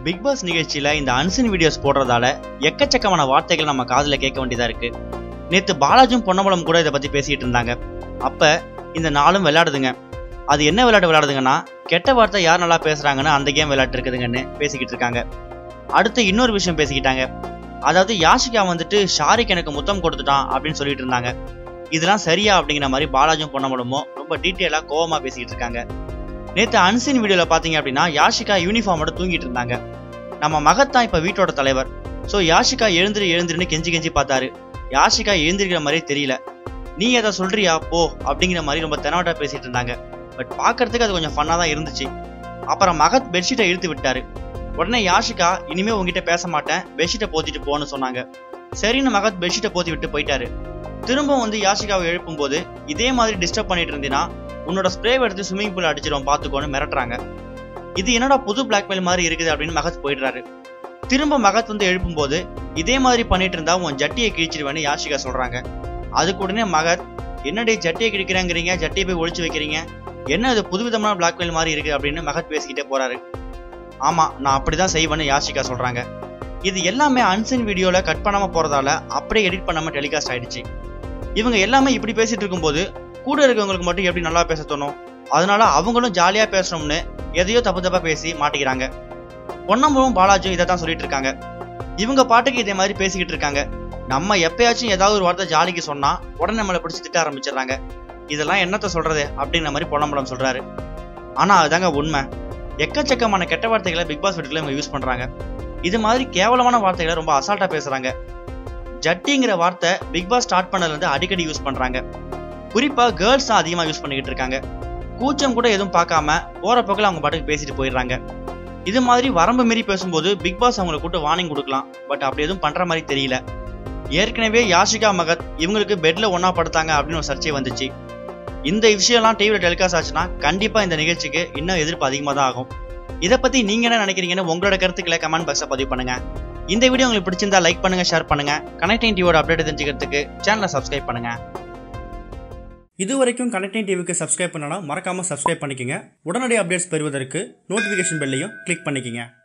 big pass நிகழ்ச்சியில இந்த unseen videos போடுறதால எக்கச்சக்கமான வார்த்தைகள் நம்ம காதுல கேட்க வேண்டியதா இருக்கு நேத்து பாலாஜும் பொன்னம்பலம் கூட இதை பத்தி பேசிட்டு இருந்தாங்க அப்ப இந்த நாளும் விளையாடுதுங்க அது என்ன விளையாட்டு விளையாடுதுங்கன்னா கெட்ட வார்த்தை யார் நல்லா பேசுறாங்கன்னு அந்த கேம் விளையாட்டு இருக்குதுங்கன்னு பேசிக்கிட்டு இருக்காங்க அடுத்து இன்னொரு விஷயம் பேசிக்கிட்டாங்க அதாவது யாஷிகா வந்துட்டு ஷாரிக் எனக்கு முத்தம் கொடுத்துட்டான் அப்படின்னு சொல்லிட்டு இருந்தாங்க இதெல்லாம் சரியா அப்படிங்கிற மாதிரி பாலாஜும் பொன்னம்பலமும் ரொம்ப டீட்டெயிலா கோவமா பேசிக்கிட்டு இருக்காங்க நேத்து அன்சின் வீடியோல பாத்தீங்க அப்படின்னா யாஷிகா யூனிஃபார்மோட தூங்கிட்டு இருந்தாங்க நம்ம மகத் தான் இப்ப வீட்டோட தலைவர் சோ யாஷிகா எழுந்திரு எழுந்திருன்னு கெஞ்சி கெஞ்சி பார்த்தாரு யாஷிகா எழுந்திருக்கிற மாதிரியே தெரியல நீ எதை சொல்றியா போ அப்படிங்கிற மாதிரி ரொம்ப தெனாவட்டா பேசிட்டு இருந்தாங்க பட் பார்க்கறதுக்கு அது கொஞ்சம் ஃபன்னா தான் இருந்துச்சு அப்புறம் மகத் பெட்ஷீட்டை இழுத்து விட்டாரு உடனே யாஷிகா இனிமே உங்ககிட்ட பேச மாட்டேன் பெட்ஷீட்டை போத்திட்டு போன்னு சொன்னாங்க சரின்னு மகத் பெட்ஷீட்டை போத்தி விட்டு போயிட்டாரு திரும்பவும் வந்து யாஷிகாவை எழுப்பும் போது இதே மாதிரி டிஸ்டர்ப் பண்ணிட்டு இருந்தீங்கன்னா உன்னோட ஸ்ப்ரே எடுத்து ஸ்விம்மிங் பூல் அடிச்சிடும் பாத்துக்கோன்னு மிரட்டுறாங்க இது என்னடா புது பிளாக்மெயில் மாதிரி இருக்குது அப்படின்னு மகத் போயிடுறாரு திரும்ப மகத் வந்து எழுப்பும் போது இதே மாதிரி பண்ணிட்டு இருந்தா உன் ஜட்டியை கிழிச்சிருவேன்னு யாஷிகா சொல்றாங்க அதுக்கு உடனே மகத் என்னடி ஜட்டியை கிழிக்கிறேங்கிறீங்க ஜட்டியை போய் ஒளிச்சு வைக்கிறீங்க என்ன இது புதுவிதமான பிளாக்மெயில் மாதிரி இருக்கு அப்படின்னு மகத் பேசிக்கிட்டே போறாரு ஆமா நான் அப்படிதான் செய்வேன்னு யாஷிகா சொல்றாங்க இது எல்லாமே அன்சன் வீடியோல கட் பண்ணாம போறதால அப்படியே எடிட் பண்ணாம டெலிகாஸ்ட் ஆயிடுச்சு இவங்க எல்லாமே இப்படி பேசிட்டு இருக்கும்போது கூட இருக்கவங்களுக்கு மட்டும் எப்படி நல்லா பேச தோணும் அதனால அவங்களும் ஜாலியா பேசணும்னு எதையோ தப்பு தப்பா பேசி மாட்டிக்கிறாங்க பொன்னம்பும் பாலாஜும் இதை தான் சொல்லிட்டு இருக்காங்க இவங்க பாட்டுக்கு இதே மாதிரி பேசிக்கிட்டு இருக்காங்க நம்ம எப்பயாச்சும் ஏதாவது ஒரு வார்த்தை ஜாலிக்கு சொன்னா உடனே நம்மளை பிடிச்சி திட்ட ஆரம்பிச்சிடுறாங்க இதெல்லாம் என்னத்த சொல்றது அப்படிங்கிற மாதிரி பொன்னம்பலம் சொல்றாரு ஆனா அதுதாங்க உண்மை எக்கச்சக்கமான கெட்ட வார்த்தைகளை பிக் பாஸ் வீட்டுக்குள்ள இவங்க யூஸ் பண்றாங்க இது மாதிரி கேவலமான வார்த்தைகளை ரொம்ப அசால்ட்டா பேசுறாங்க ஜட்டிங்கிற வார்த்தை பிக் பாஸ் ஸ்டார்ட் பண்ணதுல இருந்து அடிக்கடி யூஸ் பண்றாங்க குறிப்பா கேர்ள்ஸ் தான் அதிகமா யூஸ் பண்ணிக்கிட்டு இருக்காங்க கூச்சம் கூட எதுவும் பார்க்காம போற போக்கில் அவங்க பாட்டுக்கு பேசிட்டு போயிடுறாங்க இது மாதிரி வரம்பு மீறி பேசும்போது பிக் பாஸ் அவங்களை கூட்டு வார்னிங் கொடுக்கலாம் பட் அப்படி எதுவும் பண்ற மாதிரி தெரியல ஏற்கனவே யாஷிகா மகத் இவங்களுக்கு பெட்ல ஒண்ணா படுத்தாங்க அப்படின்னு ஒரு சர்ச்சை வந்துச்சு இந்த விஷயம்லாம் டிவியில டெலிகாஸ்ட் ஆச்சுன்னா கண்டிப்பா இந்த நிகழ்ச்சிக்கு இன்னும் எதிர்ப்பு அதிகமாக தான் ஆகும் இதை பத்தி நீங்க என்ன நினைக்கிறீங்கன்னு உங்களோட கருத்துக்களை கமெண்ட் பாக்ஸ்ல பதிவு பண்ணுங்க இந்த வீடியோ உங்களுக்கு பிடிச்சிருந்தா லைக் பண்ணுங்க ஷேர் பண்ணுங்க கனெக்டிங் டிவியோட அப்டேட் தெரிஞ்சுக்கிறதுக்கு சேனலை சப்ஸ்கிரைப் பண்ணுங்க இது வரைக்கும் கனெக்டிங் டிவிக்கு சப்ஸ்கிரைப் பண்ணனா மறக்காம சப்ஸ்கிரைப் பண்ணிக்கங்க உடனடி அப்டேட்ஸ் பெறுவதற்கு நோட்டிஃபிகேஷன் பெல்லையும் கிளிக் பண்ணிக்கங்க